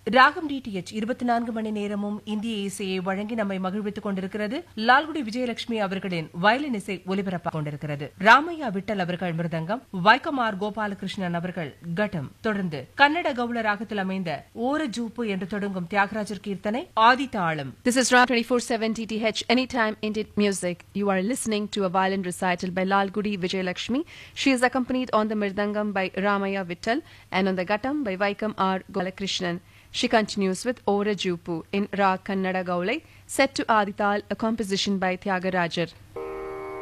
ராகம் டிடிஎச் இருபத்தி நான்கு மணி நேரமும் இந்திய இசையை வழங்கி நம்மை மகிழ்வித்துக் கொண்டிருக்கிறது லால்குடி விஜயலட்சுமி அவர்களின் வயலின் இசை ஒலிபரப்பாக கொண்டிருக்கிறது ராமையா விட்டல் அவர்கள் மிருதங்கம் வைக்கமார் கோபாலகிருஷ்ணன் அவர்கள் கட்டம் தொடர்ந்து கன்னட கவுள ராகத்தில் அமைந்த ஓர ஜூப்பு என்று தொடங்கும் தியாகராஜர் கீர்த்தனை ஆதி தாளம் This is Ra 24/7 TTH Anytime Indian Music. You are listening to a violin recital by Lal Gudi Vijayalakshmi. She is accompanied on the mirdangam by Ramaya Vittal and on the ghattam by Vaikam R. Golakrishnan. She continues with Ora Jupu in Ra Kannada Gaulai, set to Adital, a composition by Tyagarajar.